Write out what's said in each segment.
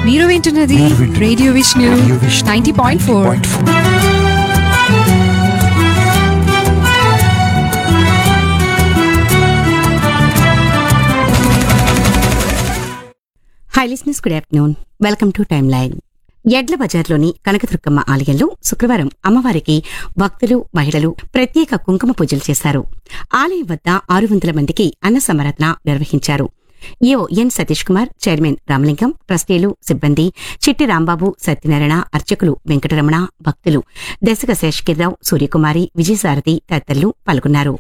మీరు వింటున్నది మీరు వింటున్నది radio Vishnu radio Vishnu ninety point four 90.4. Hi listeners good afternoon welcome to timeline ఎడ్ల బజార్లోని కనకదుర్గమ్మ ఆలయంలో శుక్రవారం అమ్మవారికి భక్తులు మహిళలు ప్రత్యేక కుంకుమ పూజలు చేశారు ఆలయం వద్ద ఆరు వందల మందికి అన్న సమరత్న నిర్వహించారు EO N Satish Kumar chairman Ramalingam ట్రస్టీలు సిబ్బంది చిట్టి రాంబాబు సత్యనారాయణ అర్చకులు వెంకటరమణ భక్తులు దశక శేషగిరిరావు సూర్యకుమారి విజయసారథి తదితరులు పాల్గొన్నారు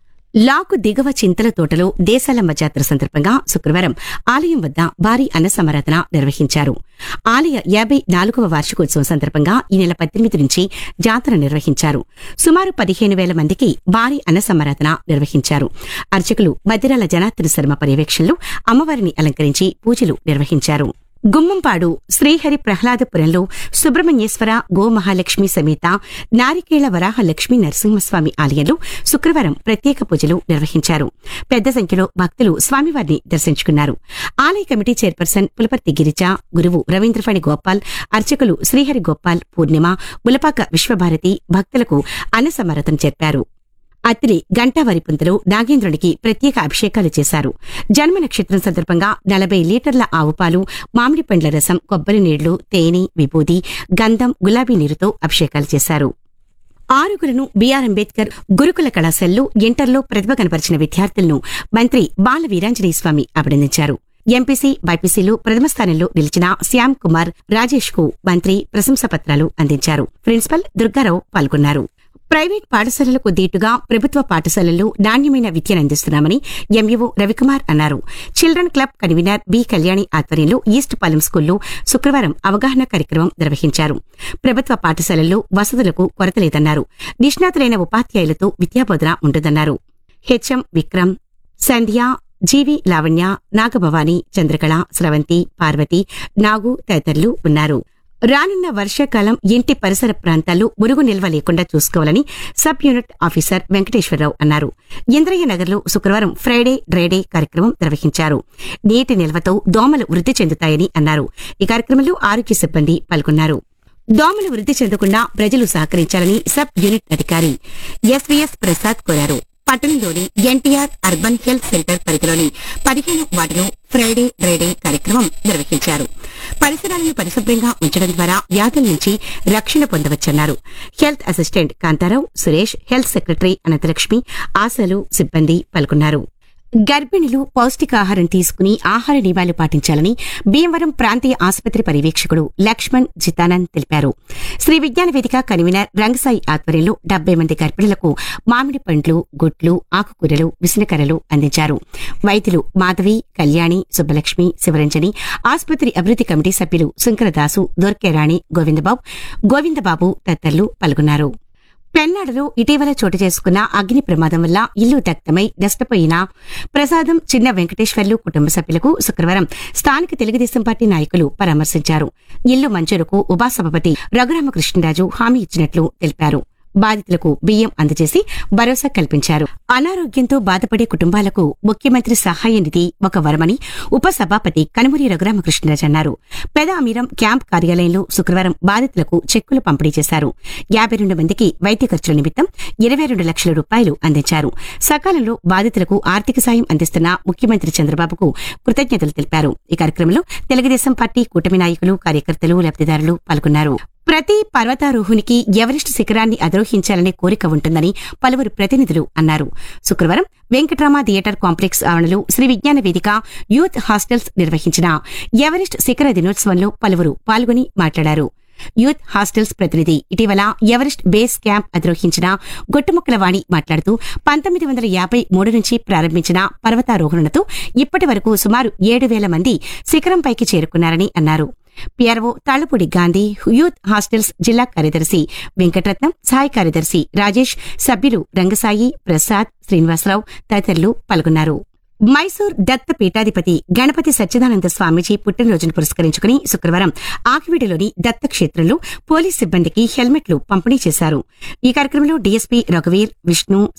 లాకు దిగువ చింతల తోటలో దేశాలమ్మ జాతర సందర్భంగా శుక్రవారం ఆలయం వద్ద భారీ అన్న సమరాధన నిర్వహించారు ఆలయ యాభై నాలుగవ వార్షికోత్సవం సందర్భంగా ఈ నెల పద్దెనిమిది నుంచి జాతర నిర్వహించారు సుమారు పదిహేను వేల మందికి భారీ అన్న సమరాధన నిర్వహించారు అర్చకులు మధ్యరాల జనార్దన శర్మ పర్యవేక్షణలో అమ్మవారిని అలంకరించి పూజలు నిర్వహించారు గుమ్మంపాడు శ్రీహరి ప్రహ్లాదపురంలో సుబ్రహ్మణ్యేశ్వర గోమహాలక్ష్మి సమేత నారికేళ వరాహ లక్ష్మీ నరసింహస్వామి ఆలయంలో శుక్రవారం ప్రత్యేక పూజలు నిర్వహించారు పెద్ద సంఖ్యలో భక్తులు స్వామివారిని దర్శించుకున్నారు ఆలయ కమిటీ చైర్పర్సన్ పులపర్తి గిరిజ గురువు రవీంద్రఫణి గోపాల్ అర్చకులు శ్రీహరి గోపాల్ పూర్ణిమ ములపాక విశ్వభారతి భక్తులకు అన్నసమరథం చెప్పారు అత్తిలి గంటావారి పుంతలో నాగేంద్రునికి ప్రత్యేక అభిషేకాలు చేశారు జన్మ నక్షత్రం సందర్భంగా నలభై లీటర్ల ఆవుపాలు మామిడి పండ్ల రసం కొబ్బరి నీళ్లు తేనె విభూది గంధం గులాబీ నీరుతో అభిషేకాలు చేశారు ఆరుగురును బీఆర్ అంబేద్కర్ గురుకుల కళాశాలలో ఇంటర్లో ప్రతిభ కనపరిచిన విద్యార్థులను మంత్రి బాల వీరాంజనేయ స్వామి అభినందించారు ఎంపీసీ బైపీసీలో ప్రథమ స్థానంలో నిలిచిన శ్యామ్ కుమార్ రాజేష్ కు మంత్రి ప్రశంసా పత్రాలు అందించారు ప్రిన్సిపల్ దుర్గారావు పాల్గొన్నారు ప్రైవేట్ పాఠశాలలకు దీటుగా ప్రభుత్వ పాఠశాలల్లో నాణ్యమైన విద్యను అందిస్తున్నామని ఎంఈఓ రవికుమార్ అన్నారు children club convener B Kalyani ఆధ్వర్యంలో ఈస్ట్ పాలెం స్కూల్లో శుక్రవారం అవగాహన కార్యక్రమం నిర్వహించారు ప్రభుత్వ పాఠశాలల్లో వసతులకు కొరత లేదన్నారు నిష్ణాతులైన ఉపాధ్యాయులతో విద్యాబోధన ఉంటుందన్నారు హెచ్ఎం విక్రమ్ సంధ్య జీవి లావణ్య నాగభవాని చంద్రకళ స్రవంతి పార్వతి నాగు తదితరులు ఉన్నారు రానున్న వర్షాకాలం ఇంటి పరిసర ప్రాంతాల్లో మురుగు నిల్వ లేకుండా చూసుకోవాలని సబ్ యూనిట్ ఆఫీసర్ వెంకటేశ్వరరావు అన్నారు ఇంద్రయ్య నగర్లో శుక్రవారం ఫ్రైడే డ్రైడే కార్యక్రమం నిర్వహించారు నీటి నిల్వతో దోమలు వృద్ధి చెందుతాయని అన్నారు ఈ కార్యక్రమంలో ఆరోగ్య సిబ్బంది పాల్గొన్నారు దోమలు వృద్ధి చెందకుండా ప్రజలు సహకరించాలని సబ్ యూనిట్ అధికారి ఎస్వీఎస్ ప్రసాద్ కోరారు పట్టణంలోని ఎన్టీఆర్ అర్బన్ హెల్త్ సెంటర్ పరిధిలోని పదిహేను వార్డులో ఫ్రైడే డ్రైడే కార్యక్రమం నిర్వహించారు పరిసరాలను పరిశుభ్రంగా ఉంచడం ద్వారా వ్యాధుల నుంచి రక్షణ పొందవచ్చన్నారు health assistant Kantharao Suresh health secretary Ananthalakshmi ఆశలు సిబ్బంది పాల్గొన్నారు గర్భిణులు పౌష్టికాహారం తీసుకుని ఆహార నియమాలు పాటించాలని భీమవరం ప్రాంతీయ ఆసుపత్రి పర్యవేక్షకుడు లక్ష్మణ్ జితానంద్ తెలిపారు శ్రీ విజ్ఞాన వేదిక కన్వీనర్ రంగసాయి ఆధ్వర్యంలో డెబ్బై మంది గర్భిణులకు మామిడి పండ్లు గుడ్లు ఆకుకూరలు విసనకర్రలు అందించారు వైద్యులు మాధవి కళ్యాణి సుబ్బలక్ష్మి శివరంజని ఆసుపత్రి అభివృద్ధి కమిటీ సభ్యులు శంకరదాసు దొర్కేరాణి గోవిందబాబు గోవిందబాబు తదితరులు పాల్గొన్నారు పెన్నాడలో ఇటీవల చోటు చేసుకున్న అగ్ని ప్రమాదం వల్ల ఇల్లు దగ్ధమై నష్టపోయిన ప్రసాదం చిన్న వెంకటేశ్వర్లు కుటుంబ సభ్యులకు శుక్రవారం స్థానిక తెలుగుదేశం పార్టీ నాయకులు పరామర్శించారు ఇల్లు మంజూరుకు ఉపసభాపతి రఘురామకృష్ణరాజు హామీ ఇచ్చినట్లు తెలిపారు బాధితులకు బియ్యం అందజేసి భరోసా కల్పించారు అనారోగ్యంతో బాధపడే కుటుంబాలకు ముఖ్యమంత్రి సహాయ నిధి ఒక వరమని ఉపసభాపతి కనుమూరి రఘురామకృష్ణరాజు అన్నారు పెద అమీరం క్యాంప్ కార్యాలయంలో శుక్రవారం బాధితులకు చెక్కులు పంపిణీ చేశారు యాభై రెండు మందికి వైద్య ఖర్చుల నిమిత్తం ఇరవై రెండు లక్షల రూపాయలు అందించారు సకాలంలో బాధితులకు ఆర్థిక సాయం అందిస్తున్న ముఖ్యమంత్రి చంద్రబాబుకు కృతజ్ఞతలు తెలిపారు ఈ కార్యక్రమంలో తెలుగుదేశం పార్టీ కూటమి నాయకులు కార్యకర్తలు లబ్దిదారులు పాల్గొన్నారు ప్రతి పర్వతారోహునికి ఎవరెస్ట్ శిఖరాన్ని అధిరోహించాలనే కోరిక ఉంటుందని పలువురు ప్రతినిధులు అన్నారు శుక్రవారం వెంకట్రామ థియేటర్ కాంప్లెక్స్ ఆవరణలో శ్రీ విజ్ఞాన వేదిక యూత్ హాస్టల్స్ నిర్వహించిన ఎవరెస్ట్ శిఖర దినోత్సవంలో పలువురు పాల్గొని మాట్లాడారు యూత్ హాస్టల్స్ ప్రతినిధి ఇటీవల ఎవరెస్ట్ బేస్ క్యాంప్ అధిరోహించిన గొట్టుముక్కల వాణి మాట్లాడుతూ పంతొమ్మిది వందల యాభై మూడు నుంచి ప్రారంభించిన పర్వతారోహణలతో ఇప్పటి వరకు సుమారు ఏడు వేల మంది శిఖరంపైకి చేరుకున్నారని అన్నారు PRO Tallapudi Gandhi youth hostels జిల్లా కార్యదర్శి వెంకటరత్నం సహాయ కార్యదర్శి రాజేష్ సభ్యులు రంగసాయి ప్రసాద్ శ్రీనివాసరావు తదితరులు పాల్గొన్నారు మైసూర్ దత్త పీఠాధిపతి గణపతి సచ్చిదానంద స్వామీజీ పుట్టినరోజును పురస్కరించుకుని శుక్రవారం ఆకివీడులోని దత్త క్షేత్రంలో పోలీస్ సిబ్బందికి హెల్మెట్లు పంపిణీ చేశారు ఈ కార్యక్రమంలో డీఎస్పీ రఘువీర్ విష్ణు